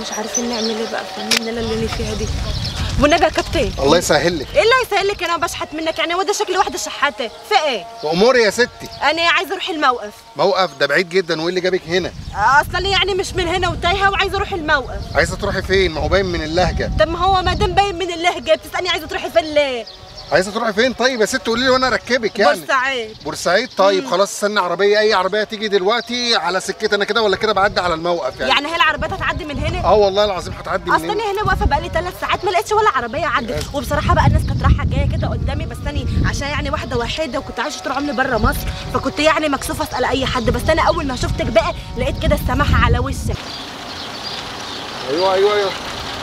مش عارفين نعمل ايه بقى في الليله اللي انا فيها دي والنبي يا كابتن الله يسهل لك ايه اللي هيسهل لك انا بشحت منك يعني وده شكل واحده شحاته في ايه اموري يا ستي انا عايزه اروح الموقف موقف ده بعيد جدا وايه اللي جابك هنا اصلا يعني مش من هنا وتايهه وعايزه اروح الموقف عايزه تروحي فين ما هو باين من اللهجه طب ما هو ما دام باين من اللهجه بتسالني عايزه تروحي فين ليه عايزه تروحي فين طيب يا ست قولي لي وانا اركبك يعني بورسعيد بورسعيد طيب خلاص استنى عربيه اي عربيه تيجي دلوقتي على سكتي انا كده ولا كده بعدي على الموقف يعني, يعني هي العربيات هتعدي من هنا اه والله العظيم هتعدي من اصل هنا انا هنا واقفه بقالي ثلاث ساعات ما لقيتش ولا عربيه عدت وبصراحه بقى الناس كانت رايحه جايه كده قدامي بس انا عشان يعني واحده وحيده وكنت عايشه طول عمري بره مصر فكنت يعني مكسوفه اسال اي حد بس انا اول ما شفتك بقى لقيت كده السماحه على وشك ايوه ايوه ايوه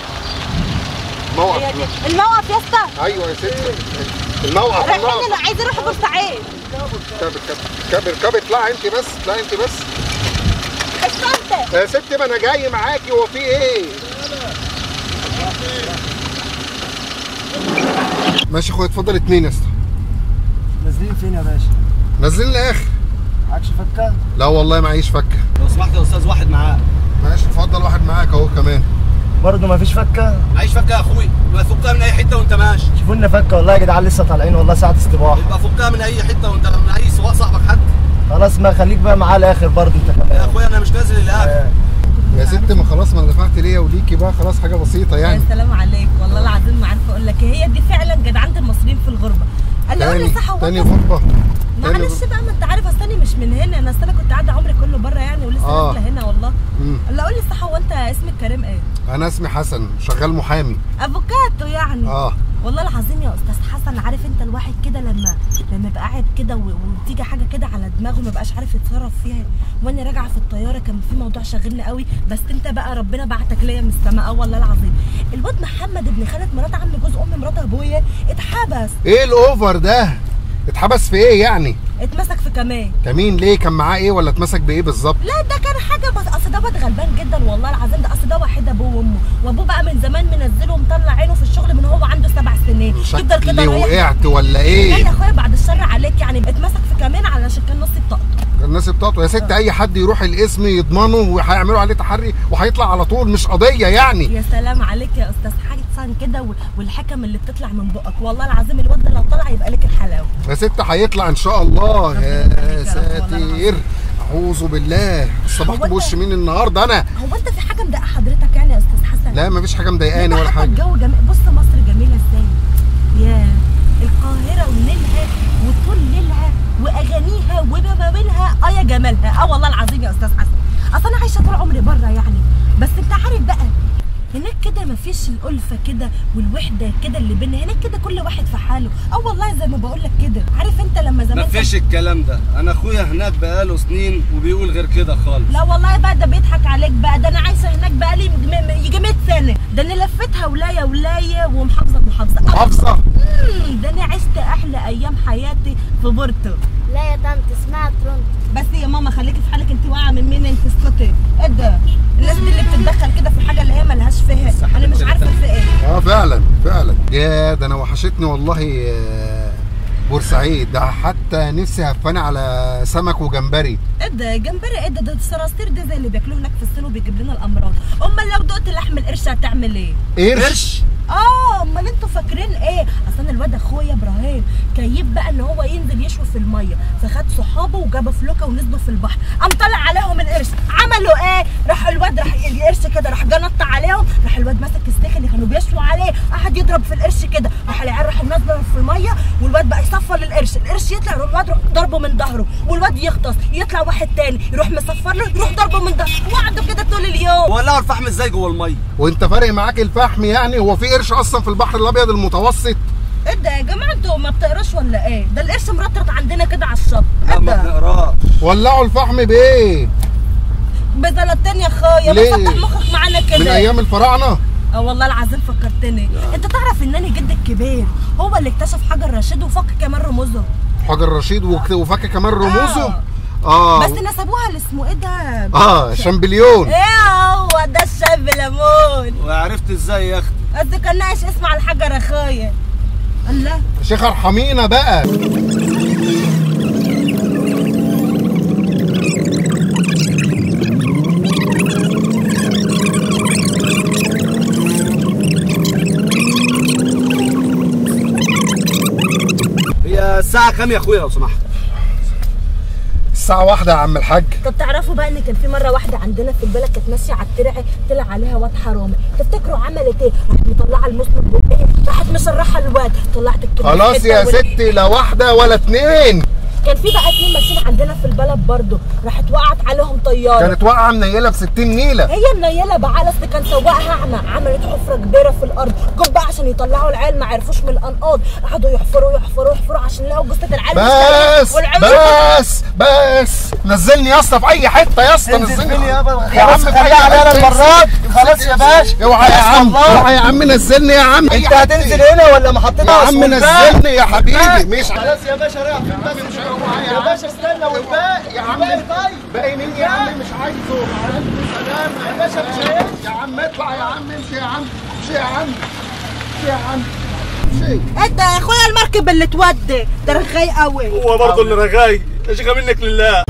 موقف هي دي الموقف يا اسطى ايوه يا ست الموقف رايحين الموقف انا عايزه اروح بورسعيد كبر كبر كبر كبر اطلعي انت بس اطلعي انت بس استنى يا ست ما انا جاي معاكي هو في ايه ماشي يا اخويا اتفضل اتنين يا اسطى نازلين فين يا باشا؟ نازلين الاخر معكش فكه؟ لا والله معيش فكه لو سمحت يا استاذ واحد معاه ماشي اتفضل واحد معاك اهو كمان برضه مفيش فكه؟ معيش فكها يا اخوي يبقى فكها من اي حته وانت ماشي شوفوا لنا فكه والله يا جدعان لسه طالعين والله ساعه استباحه يبقى فكها من اي حته وانت من اي سواق صاحبك حد خلاص ما خليك بقى معاه الاخر برضه انت يا كمان اخويا انا مش نازل الاخر آه. يا ست ما خلاص ما انا دفعت ليا وليكي بقى خلاص حاجه بسيطه يا يعني سلام عليك والله العظيم ما عارفه اقول لك هي دي فعلا جدعنه المصريين في الغربه قال لي قول لي تاني صح هو تاني أنت- غربه تاني معلش بقى ما انت عارف اصل انا مش من هنا انا اصل انا كنت قاعده عمري كله بره يعني ولسه آه. نازله هنا والله مم. لا قول لي صح هو انت اسمك كريم ايه انا اسمي حسن شغال محامي افوكاتو يعني اه والله العظيم يا استاذ حسن عارف انت الواحد كده لما لما يبقى قاعد كده و- وتيجي حاجه كده على دماغه ما بقاش عارف يتصرف فيها وانا راجعه في الطياره كان في موضوع شاغلني قوي بس انت بقى ربنا بعتك ليا من السماء اه والله العظيم الواد محمد ابن خالة مرات عم جوز ام مرات ابويا اتحبس ايه الاوفر ده اتحبس في ايه يعني اتمسك في كمان كمين ليه كان معاه ايه ولا اتمسك بايه بالظبط لا ده كان حاجه بس اصل ده واد غلبان جدا والله العظيم ده اصل ده وحيد ابوه وامه وابوه بقى من زمان منزله ومطلع عينه في الشغل من هو عنده سبع سنين يفضل كده شكلي رايح وقعت ولا لا ايه يا اخويا بعد الشر عليك يعني اتمسك في كمان علشان كان نص بطاقته الناس بتاعته يا ست اي حد يروح القسم يضمنه وهيعملوا عليه تحري وهيطلع على طول مش قضيه يعني يا سلام عليك يا استاذ حسن كده و- والحكم اللي بتطلع من بقك والله العظيم الواد ده لو طلع يبقى لك الحلاوه يا ست هيطلع ان شاء الله ربنا يا يخليك يا رب، والله ساتر العظيم. اعوذ بالله صبحت هو أنت- بوش مين النهارده انا هو انت في حاجه مضايقه حضرتك يعني يا استاذ حسن لا مفيش حاجه مضايقاني يبقى ولا حتى حاجه الجو جميل بص مصر جميله ازاي يا القاهره ونيلها وطول ليلها واغانيها وبابابيلها اه يا جمالها اه والله العظيم يا استاذ حسن اصل انا عايشه طول عمري بره يعني بس انت عارف بقى هناك كده مفيش الألفة كده والوحدة كده اللي بينا هناك كده كل واحد في حاله اه والله زي ما بقول لك كده عارف انت لما زمان مفيش الكلام ده انا اخويا هناك بقاله سنين وبيقول غير كده خالص لا والله بقى ده بيضحك عليك بقى ده انا عايشه هناك بقالي م- م- يجي 100 سنه ده انا لفيتها ولايه ولايه ومحافظه بمحافظه محافظه مم، ده انا عشت احلى ايام حياتي في بورتو لا يا طنط اسمها ترونتو بس يا ماما خليكي في حالك انت واقعه من مين انت اسكتي ايه ده الناس دي اللي بتتدخل كده في حاجه اللي هي ملهاش فيها انا مش عارفه في ايه اه فعلا فعلا يا ده انا وحشتني والله آه، بورسعيد ده حتى نفسي هفاني على سمك وجمبري ايه ده جمبري ايه ده ده الصراصير دي زي اللي بياكلوه هناك في الصين وبيجيب لنا الامراض امال لو دقت لحم القرش هتعمل ايه قرش قرش اه امال انتوا فاكرين ايه اصل انا الواد اخويا ابراهيم كيف بقى ان هو ينزل يشوي في الميه فخد صحابه وجابوا فلوكه ونزلوا في البحر قام طلع عليهم القرش عملوا ايه راح الواد راح القرش كده راح جه نط عليهم راح الواد ماسك السيخ اللي كانوا بيشوا عليه قعد يضرب في القرش كده راح العيال راحوا نازله في الميه والواد بقى يصفر للقرش القرش يطلع يروح الواد يروح ضربه من ظهره والواد يغطس يطلع واحد تاني يروح مصفر له يروح ضربه من ظهره وقعدوا كده طول اليوم ولعوا الفحم ازاي جوه الميه وانت فارق معاك الفحم يعني هو في قرش اصلا في البحر الابيض المتوسط ايه ده يا جماعه انتوا ما بتقراش ولا ايه؟ ده القرش مرطرط عندنا كده على الشط لا ايه ما ده؟ بنقراش ولعوا الفحم بايه بزلتين يا اخويا ليه؟ ما تفتح مخك معانا كده من ايام الفراعنه اه والله العظيم فكرتني انت تعرف ان انا جدي الكبير هو اللي اكتشف حجر رشيد وفك كمان رموزه حجر رشيد وك- وفك كمان رموزه آه. اه بس نسبوها لاسمه ايه ده؟ اه شامبليون ايه هو ده الشاب ليمون وعرفت ازاي يا اختي بس كان ناقش اسم على الحجر يا اخويا الله شيخ ارحمينا بقى كام يا اخويا لو سمحت الساعه واحدة يا عم الحاج طب تعرفوا بقى ان كان في مره واحده عندنا في البلد كانت ماشيه على الترعه طلع عليها واد حرامي تفتكروا عملت ايه؟ راحت مطلعه المسلم بقيه راحت مسرحه الواد طلعت الكلمه خلاص يا ستي لا واحدة ولا اتنين كان في بقى اتنين ماشيين عندنا في البلد برضه راحت وقعت عليهم طياره كانت واقعة منيلة ب 60 نيلة هي النيله بعلس اللي كان سواقها اعمى عملت حفره كبيره في الارض جم بقى عشان يطلعوا العيال ما عرفوش من الانقاض قعدوا يحفروا يحفروا يحفروا عشان يلاقوا جثه العيال بس والعيال بس بس نزلني يا اسطى في اي حته يا اسطى انزل نزلني فين يابا يا عم خلاص في خليها أي علينا حتة. المرة دي خلاص يا باشا اوعى يا عم والله. اوعى يا عم نزلني يا عم انت هتنزل هنا ولا محطتها يا عم نزلني يا حبيبي مش خلاص يا باشا رايح فين بس يا باشا استنى والباقي يا عم الباقي طيب باقي مين يا عم مش عايزه سلام يا باشا مش هينفع يا عم اطلع يا عم امشي يا عم امشي يا عم امشي يا عم امشي انت يا اخويا المركب اللي تودي ده رغاي قوي هو برضه اللي رغاي يا شيخه منك لله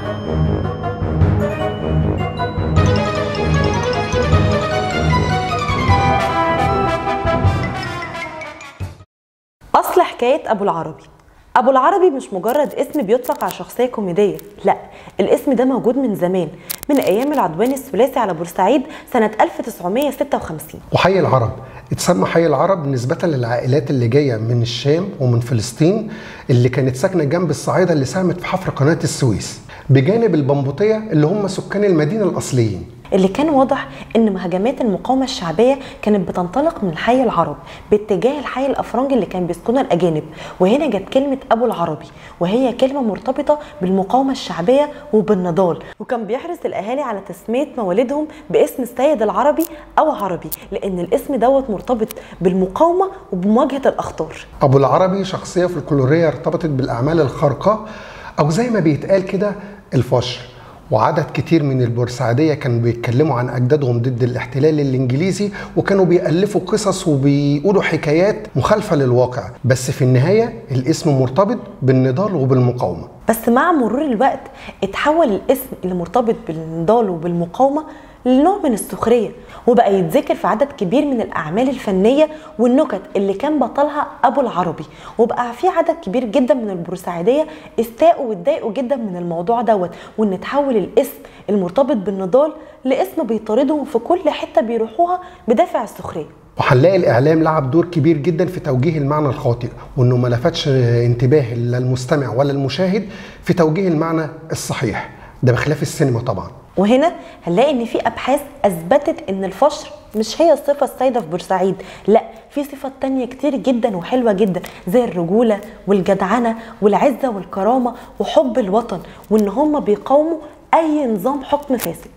أصل حكاية أبو العربي أبو العربي مش مجرد اسم بيطلق على شخصية كوميدية لا الاسم ده موجود من زمان من أيام العدوان الثلاثي على بورسعيد سنة 1956 وحي العرب اتسمى حي العرب نسبة للعائلات اللي جاية من الشام ومن فلسطين اللي كانت ساكنة جنب الصعيدة اللي ساهمت في حفر قناة السويس بجانب البمبوطية اللي هم سكان المدينة الأصليين اللي كان واضح ان مهاجمات المقاومه الشعبيه كانت بتنطلق من حي العرب باتجاه الحي الافرنجي اللي كان بيسكنه الاجانب وهنا جت كلمه ابو العربي وهي كلمه مرتبطه بالمقاومه الشعبيه وبالنضال وكان بيحرص الاهالي على تسميه مواليدهم باسم السيد العربي او عربي لان الاسم دوت مرتبط بالمقاومه وبمواجهه الاخطار أبو العربي شخصية فلكلورية ارتبطت بالأعمال الخارقة أو زي ما بيتقال كده الفشر وعدد كتير من البورسعيدية كانوا بيتكلموا عن أجدادهم ضد الاحتلال الإنجليزي وكانوا بيألفوا قصص وبيقولوا حكايات مخالفة للواقع بس في النهاية الاسم مرتبط بالنضال وبالمقاومة بس مع مرور الوقت اتحول الاسم اللي مرتبط بالنضال وبالمقاومه لنوع من السخريه وبقى يتذكر في عدد كبير من الاعمال الفنيه والنكت اللي كان بطلها ابو العربي وبقى في عدد كبير جدا من البورسعيديه استاءوا واتضايقوا جدا من الموضوع دوت وان تحول الاسم المرتبط بالنضال لاسم بيطاردهم في كل حته بيروحوها بدافع السخريه وهنلاقي الاعلام لعب دور كبير جدا في توجيه المعنى الخاطئ وانه ما لفتش انتباه لا المستمع ولا المشاهد في توجيه المعنى الصحيح ده بخلاف السينما طبعا وهنا هنلاقي ان في ابحاث اثبتت ان الفشر مش هي الصفة السائدة في بورسعيد لا في صفات تانية كتير جدا وحلوة جدا زي الرجولة والجدعنة والعزة والكرامة وحب الوطن وان هم بيقاوموا اي نظام حكم فاسد